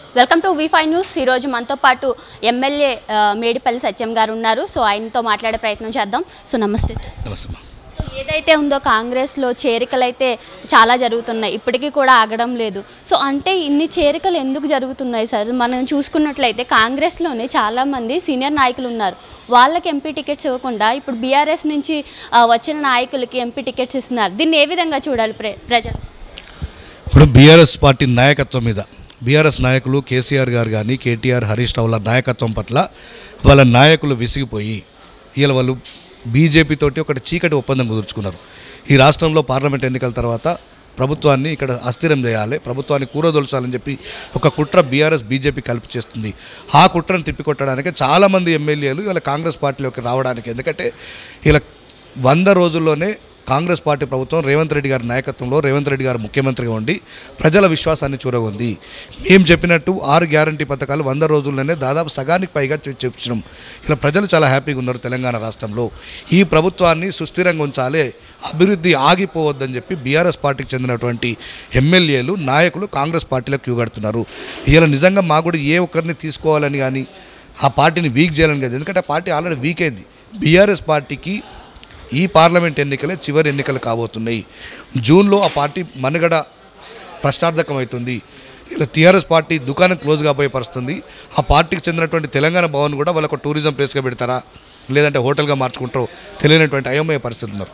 Welcome to V five news ఈరోజు మనతో పాటు ఎమ్మెల్యే ఆ, మేడిపల్లి సత్యం గారు ఉన్నారు సో ఆయనతో మాట్లాడే ప్రయత్నం చేద్దాం సో నమస్తే సార్ నమస్తే అమ్మా. సో ఏదైతే ఉందో కాంగ్రెస్లో చేరికలు అయితే చాలా జరుగుతున్నాయి ఇప్పటికీ కూడా ఆగడం లేదు సో అంటే ఇన్ని చేరికలు ఎందుకు జరుగుతున్నాయి సార్ మనం చూసుకున్నట్లయితే కాంగ్రెస్లోనే చాలామంది సీనియర్ నాయకులు ఉన్నారు వాళ్ళకి ఎంపీ టికెట్స్ ఇవ్వకుండా ఇప్పుడు బీఆర్ఎస్ నుంచి ఆ, వచ్చిన నాయకులకి ఎంపీ టికెట్స్ ఇస్తున్నారు దీన్ని ఏ విధంగా చూడాలి ప్ర ప్రజలు ఇప్పుడు బీఆర్ఎస్ పార్టీ నాయకత్వం మీద బీఆర్ఎస్ నాయకులు కేసీఆర్ గారు కానీ కేటీఆర్ హరీష్ రావుల నాయకత్వం పట్ల వాళ్ళ నాయకులు విసిగిపోయి వీళ్ళ వాళ్ళు బీజేపీ తోటి ఒకటి చీకటి ఒప్పందం కుదుర్చుకున్నారు ఈ రాష్ట్రంలో పార్లమెంట్ ఎన్నికల తర్వాత ప్రభుత్వాన్ని ఇక్కడ అస్థిరం చేయాలి ప్రభుత్వాన్ని కూరదొలచాలని చెప్పి ఒక కుట్ర బీఆర్ఎస్ బీజేపీ కలిపి చేస్తుంది ఆ కుట్రను తిప్పికొట్టడానికి చాలామంది ఎమ్మెల్యేలు ఇలా కాంగ్రెస్ పార్టీలోకి రావడానికి ఎందుకంటే ఇలా వంద రోజుల్లోనే కాంగ్రెస్ పార్టీ ప్రభుత్వం రేవంత్ రెడ్డి గారి నాయకత్వంలో రేవంత్ రెడ్డి గారు ముఖ్యమంత్రిగా ఉండి ప్రజల విశ్వాసాన్ని చూరగొంది మేము చెప్పినట్టు ఆరు గ్యారంటీ పథకాలు వంద రోజుల్లోనే దాదాపు సగానికి పైగా చె- చెప్తున్నాం ఇలా ప్రజలు చాలా హ్యాపీగా ఉన్నారు తెలంగాణ రాష్ట్రంలో ఈ ప్రభుత్వాన్ని సుస్థిరంగా ఉంచాలి అభివృద్ధి ఆగిపోవద్దని చెప్పి బీఆర్ఎస్ పార్టీకి చెందినటువంటి ఎమ్మెల్యేలు నాయకులు కాంగ్రెస్ పార్టీలో క్యూ కడుతున్నారు ఇలా నిజంగా మా కూడా ఏ ఒక్కరిని తీసుకోవాలని కానీ ఆ పార్టీని వీక్ చేయాలని కాదు ఎందుకంటే ఆ పార్టీ ఆల్రెడీ వీక్ అయింది బీఆర్ఎస్ పార్టీకి ఈ పార్లమెంట్ ఎన్నికలే చివరి ఎన్నికలు కాబోతున్నాయి జూన్లో ఆ పార్టీ మనుగడ ప్రశ్నార్థకం అవుతుంది ఇలా టీఆర్ఎస్ పార్టీ దుకాణం క్లోజ్ కాబోయే పరిస్థితుంది ఆ పార్టీకి చెందినటువంటి తెలంగాణ భవన్ కూడా వాళ్ళకు టూరిజం ప్లేస్గా పెడతారా లేదంటే హోటల్గా మార్చుకుంటారో తెలియనటువంటి అయోమయ పరిస్థితులు ఉన్నారు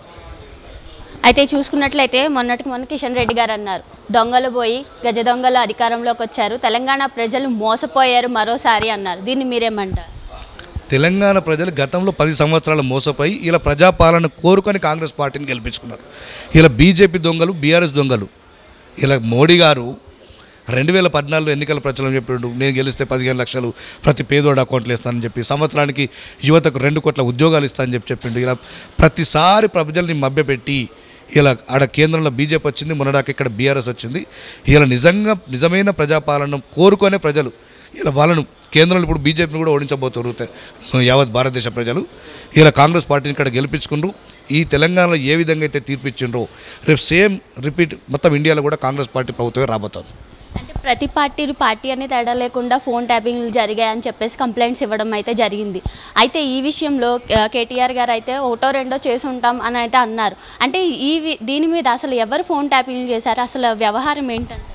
అయితే చూసుకున్నట్లయితే మొన్నటికి మొన్న కిషన్ రెడ్డి గారు అన్నారు దొంగలు పోయి గజ దొంగలు అధికారంలోకి వచ్చారు తెలంగాణ ప్రజలు మోసపోయారు మరోసారి అన్నారు దీన్ని మీరేమంటారు తెలంగాణ ప్రజలు గతంలో పది సంవత్సరాల మోసపోయి ఇలా ప్రజాపాలన కోరుకొని కాంగ్రెస్ పార్టీని గెలిపించుకున్నారు ఇలా బీజేపీ దొంగలు బీఆర్ఎస్ దొంగలు ఇలా మోడీ గారు రెండు వేల పద్నాలుగులో ఎన్నికల ప్రచారం చెప్పిండు నేను గెలిస్తే పదిహేను లక్షలు ప్రతి పేదోడు అకౌంట్లు ఇస్తానని చెప్పి సంవత్సరానికి యువతకు రెండు కోట్ల ఉద్యోగాలు ఇస్తానని చెప్పి చెప్పిండు ఇలా ప్రతిసారి ప్రజల్ని మభ్యపెట్టి ఇలా ఆడ కేంద్రంలో బీజేపీ వచ్చింది మొన్నడాక ఇక్కడ బీఆర్ఎస్ వచ్చింది ఇలా నిజంగా నిజమైన ప్రజాపాలన కోరుకునే ప్రజలు ఇలా వాళ్ళను కేంద్రంలో ఇప్పుడు బీజేపీని కూడా ఓడించబోతున్నారు తె- యావత్ భారతదేశ ప్రజలు ఇలా కాంగ్రెస్ పార్టీని ఇక్కడ గెలిపించుకుండ్రు ఈ తెలంగాణలో ఏ విధంగా అయితే తీర్పిచ్చిండ్రో రేపు సేమ్ రిపీట్ మొత్తం ఇండియాలో కూడా కాంగ్రెస్ పార్టీ ప్రభుత్వమే రాబోతుంది అంటే ప్రతి పార్టీలు పార్టీ అనే తేడా లేకుండా ఫోన్ ట్యాపింగ్లు జరిగాయని చెప్పేసి కంప్లైంట్స్ ఇవ్వడం అయితే జరిగింది అయితే ఈ విషయంలో ఆ, కేటీఆర్ గారు అయితే ఒకటో రెండో చేసి ఉంటాం అని అయితే అన్నారు అంటే ఈ వి- దీని మీద అసలు ఎవరు ఫోన్ ట్యాపింగ్లు చేశారు అసలు వ్యవహారం ఏంటంటే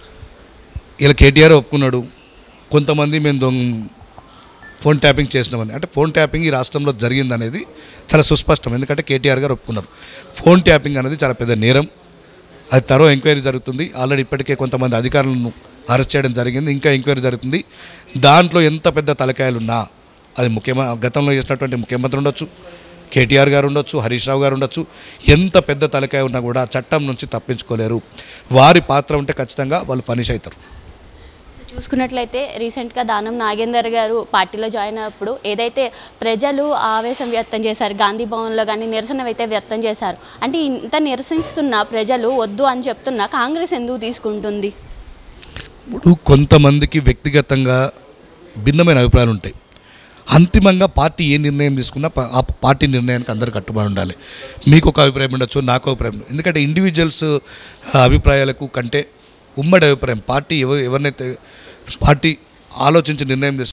ఇలా కేటీఆర్ ఒప్పుకున్నాడు కొంతమంది మేము దొంగ ఫోన్ ట్యాపింగ్ చేసినామని అంటే ఫోన్ ట్యాపింగ్ ఈ రాష్ట్రంలో జరిగిందనేది చాలా సుస్పష్టం ఎందుకంటే కేటీఆర్ గారు ఒప్పుకున్నారు ఫోన్ ట్యాపింగ్ అనేది చాలా పెద్ద నేరం అది తరో ఎంక్వైరీ జరుగుతుంది ఆల్రెడీ ఇప్పటికే కొంతమంది అధికారులను అరెస్ట్ చేయడం జరిగింది ఇంకా ఎంక్వైరీ జరుగుతుంది దాంట్లో ఎంత పెద్ద తలకాయలున్నా అది ముఖ్యమ గతంలో చేసినటువంటి ముఖ్యమంత్రి ఉండొచ్చు కేటీఆర్ గారు ఉండొచ్చు హరీష్ రావు గారు ఉండొచ్చు ఎంత పెద్ద తలకాయ ఉన్నా కూడా చట్టం నుంచి తప్పించుకోలేరు వారి పాత్ర ఉంటే ఖచ్చితంగా వాళ్ళు పనిష్ అవుతారు సో చూసుకున్నట్లయితే రీసెంట్గా దానం నాగేందర్ గారు పార్టీలో జాయిన్ అయినప్పుడు ఏదైతే ప్రజలు ఆవేశం వ్యక్తం చేశారు గాంధీ భవన్లో కానీ నిరసన అయితే వ్యక్తం చేశారు అంటే ఇంత నిరసిస్తున్న ప్రజలు వద్దు అని చెప్తున్నా కాంగ్రెస్ ఎందుకు తీసుకుంటుంది ఇప్పుడు కొంతమందికి వ్యక్తిగతంగా భిన్నమైన అభిప్రాయాలు ఉంటాయి అంతిమంగా పార్టీ ఏ నిర్ణయం తీసుకున్నా ప- ఆ పార్టీ నిర్ణయానికి అందరు కట్టుబడి ఉండాలి మీకు ఒక అభిప్రాయం ఉండొచ్చు నాకు అభిప్రాయం ఉండొచ్చు. ఎందుకంటే ఇండివిజువల్స్ అభిప్రాయాలకు కంటే ఉమ్మడి అభిప్రాయం పార్టీ ఎవ ఎవరినైతే పార్టీ ఆలోచించి నిర్ణయం తీసుకుంటే